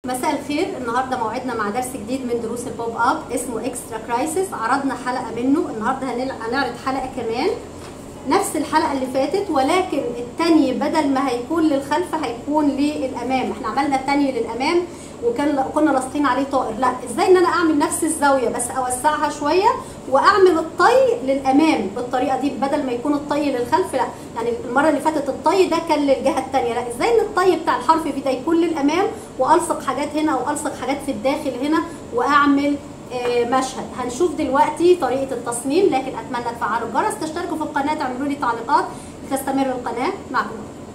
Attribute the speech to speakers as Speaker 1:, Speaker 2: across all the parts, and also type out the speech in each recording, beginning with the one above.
Speaker 1: مساء الخير النهارده موعدنا مع درس جديد من دروس البوب اب اسمه اكسترا كرايسيس عرضنا حلقه منه النهارده هنل- هنعرض حلقه كمان نفس الحلقه اللي فاتت ولكن التاني بدل ما هيكون للخلف هيكون للامام احنا عملنا التاني للامام وكان كنا لاصقين عليه طائر لا ازاي ان انا اعمل نفس الزاويه بس اوسعها شويه واعمل الطي للامام بالطريقه دي بدل ما يكون الطي للخلف لا يعني المره اللي فاتت الطي ده كان للجهه الثانيه لا ازاي ان الطي بتاع الحرف في ده يكون للامام والصق حاجات هنا او الصق حاجات في الداخل هنا واعمل آه، مشهد هنشوف دلوقتي طريقه التصميم لكن اتمنى تفعلوا الجرس تشتركوا في القناه تعملوا لي تعليقات لتستمر القناه معكم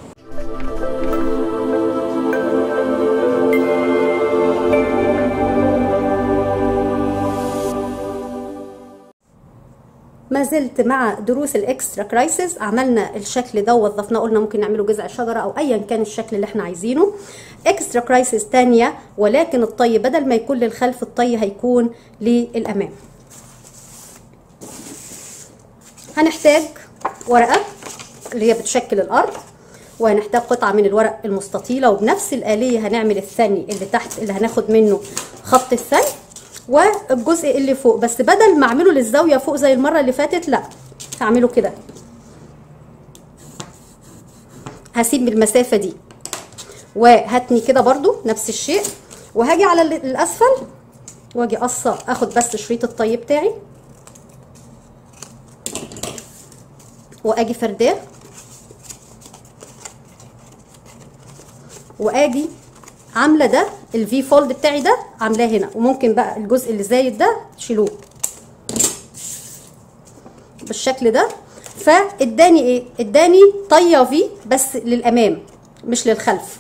Speaker 1: ما زلت مع دروس الاكسترا كرايسيس عملنا الشكل ده ووظفناه قلنا ممكن نعمله جذع شجره او ايا كان الشكل اللي احنا عايزينه اكسترا كرايسيس تانية ولكن الطي بدل ما يكون للخلف الطي هيكون للامام هنحتاج ورقه اللي هي بتشكل الارض وهنحتاج قطعه من الورق المستطيله وبنفس الاليه هنعمل الثاني اللي تحت اللي هناخد منه خط الثاني والجزء اللي فوق بس بدل ما اعمله للزاويه فوق زي المره اللي فاتت لا هعمله كده هسيب المسافه دي وهتني كده برضو نفس الشيء وهاجي على الاسفل واجي قصه اخد بس شريط الطي بتاعي واجي فرداه واجي عامله ده الفي فولد بتاعي ده عاملاه هنا وممكن بقى الجزء اللي زايد ده تشيلوه بالشكل ده فاداني ايه اداني طيه في بس للامام مش للخلف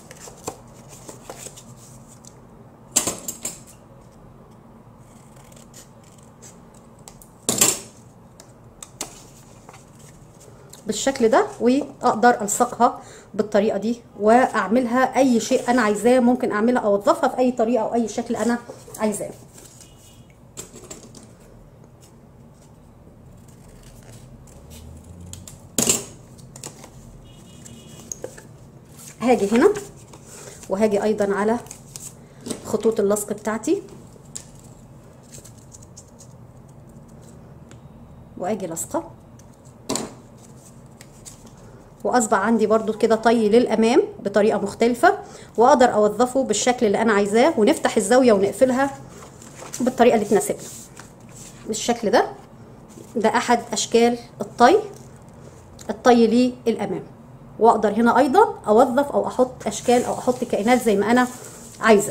Speaker 1: بالشكل ده واقدر الصقها بالطريقه دي واعملها اي شيء انا عايزاه ممكن اعملها اوظفها في اي طريقه او اي شكل انا عايزاه هاجي هنا وهاجي ايضا على خطوط اللصق بتاعتي واجي لصقه واصبح عندي برضو كده طي للامام بطريقه مختلفه واقدر اوظفه بالشكل اللي انا عايزاه ونفتح الزاويه ونقفلها بالطريقه اللي تناسبنا بالشكل ده ده احد اشكال الطي الطي للامام واقدر هنا ايضا اوظف او احط اشكال او احط كائنات زي ما انا عايزه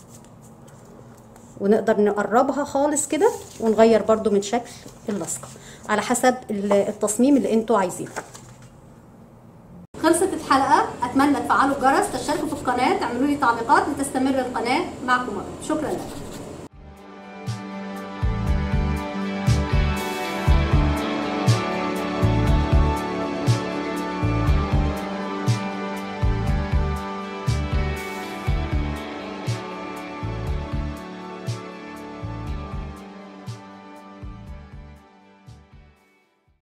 Speaker 1: ونقدر نقربها خالص كده ونغير برضو من شكل اللصقه على حسب التصميم اللي انتوا عايزينه خلصت الحلقه اتمنى تفعلوا الجرس تشتركوا في القناه تعملوا لي تعليقات لتستمر القناه معكم شكرا لكم